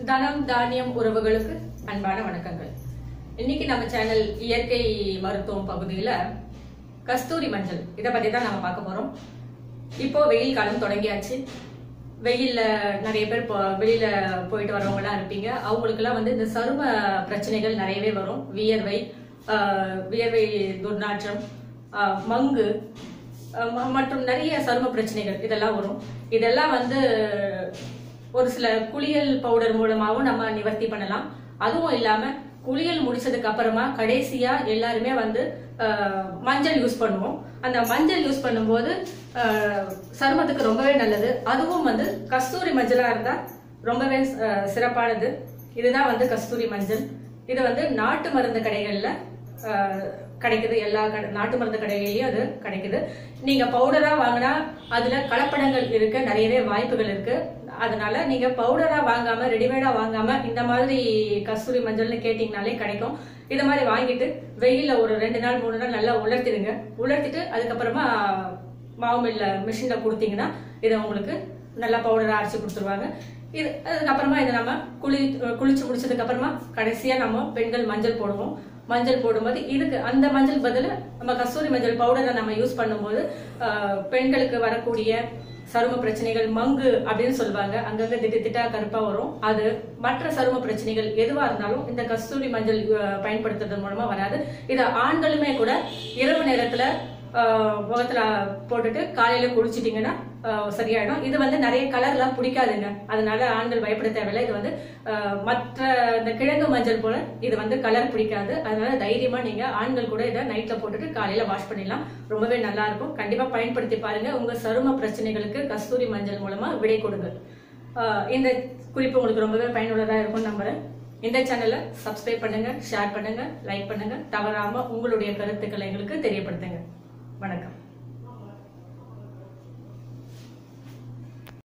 தனம் தானியம் உறவுகளுக்கு அன்பான வணக்கங்கள் இன்னைக்கு நம்ம சேனல் இயற்கை மருத்துவம் பகுதியில கஸ்தூரி மஞ்சள் இதை பத்தி தான் நம்ம பார்க்க போறோம் இப்போ வெயில் காலம் தொடங்கியாச்சு வெயில்ல நிறைய பேர் இப்போ வெளியில போயிட்டு வரவங்கலாம் இருப்பீங்க அவங்களுக்கெல்லாம் வந்து இந்த சரும பிரச்சனைகள் நிறையவே வரும் வியர்வை ஆஹ், வியர்வை துர்நாற்றம் ஆஹ், மங்கு ஆஹ், ம- மற்றும் நிறைய சரும பிரச்சனைகள் இதெல்லாம் வரும் இதெல்லாம் வந்து ஒரு சில குளியல் பவுடர் மூலமாவும் நம்ம நிவர்த்தி பண்ணலாம் அதுவும் இல்லாம குளியல் முடிச்சதுக்கு அப்புறமா கடைசியா எல்லாருமே வந்து ஆஹ், மஞ்சள் யூஸ் பண்ணுவோம் அந்த மஞ்சள் யூஸ் பண்ணும்போது ஆஹ், சருமத்துக்கு ரொம்பவே நல்லது அதுவும் வந்து கஸ்தூரி மஞ்சளா இருந்தா ரொம்பவே ஆஹ், சிறப்பானது இதுதான் வந்து கஸ்தூரி மஞ்சள் இது வந்து நாட்டு மருந்து கடைகள்ல ஆஹ், கிடைக்குது எல்லா கடை நாட்டு மருந்து கடைகள்லயும் அது கிடைக்குது நீங்க பவுடரா வாங்கினா அதுல கலப்படங்கள் இருக்க நிறையவே வாய்ப்புகள் இருக்கு அதனால நீங்க பவுடரா வாங்காம ரெடிமேடா வாங்காம இந்த மாதிரி கஸ்தூரி மஞ்சள்னு கேட்டீங்கனாலே கிடைக்கும் இது மாதிரி வாங்கிட்டு வெயில்ல ஒரு ரெண்டு நாள் மூணு நாள் நல்லா உலர்த்திடுங்க உலர்த்திட்டு அதுக்கப்புறமா மாவு மில்ல மிஷின்ல கொடுத்தீங்கன்னா இதை உங்களுக்கு நல்லா பவுடரா அரைச்சு கொடுத்துருவாங்க இது அதுக்கப்புறமா இதை நம்ம குளி குளிச்சு முடிச்சதுக்கு அப்புறமா கடைசியா நம்ம பெண்கள் மஞ்சள் போடுவோம் மஞ்சள் போடும்போது இதுக்கு அந்த மஞ்சள் பதிலா நம்ம கஸ்தூரி மஞ்சள் பவுடரை நம்ம யூஸ் பண்ணும்போது ஆஹ், பெண்களுக்கு வரக்கூடிய சரும பிரச்சனைகள் மங்கு அப்படின்னு சொல்லுவாங்க அங்கங்க திட்டு திட்டா கருப்பா வரும் அது மற்ற சரும பிரச்சனைகள் எதுவா இருந்தாலும் இந்த கஸ்தூரி மஞ்சள் ஆஹ், பயன்படுத்துறது மூலமா வராது இத ஆண்களுமே கூட இரவு நேரத்துல ஆஹ், முகத்துல போட்டுட்டு காலையில குளிச்சிட்டீங்கன்னா ஆஹ், சரியாயிடும் இது வந்து நிறைய கலர்லாம் பிடிக்காதுங்க அதனால ஆண்கள் பயப்பட தேவையில்லை இது வந்து ஆஹ், மற்ற இந்த கிழங்கு மஞ்சள் போல இது வந்து கலர் பிடிக்காது அதனால தைரியமா நீங்க ஆண்கள் கூட இதை நைட்ல போட்டுட்டு காலையில வாஷ் பண்ணிடலாம் ரொம்பவே நல்லா இருக்கும் கண்டிப்பா பயன்படுத்தி பாருங்க உங்க சரும பிரச்சனைகளுக்கு கஸ்தூரி மஞ்சள் மூலமா விடை கொடுங்க ஆஹ், இந்த குறிப்பு உங்களுக்கு ரொம்பவே பயனுள்ளதா இருக்கும் நம்புறேன் இந்த சேனலை சப்ஸ்கிரைப் பண்ணுங்க ஷேர் பண்ணுங்க லைக் பண்ணுங்க தவறாம உங்களுடைய கருத்துக்களை எங்களுக்கு தெரியப்படுத்துங்க வணக்கம்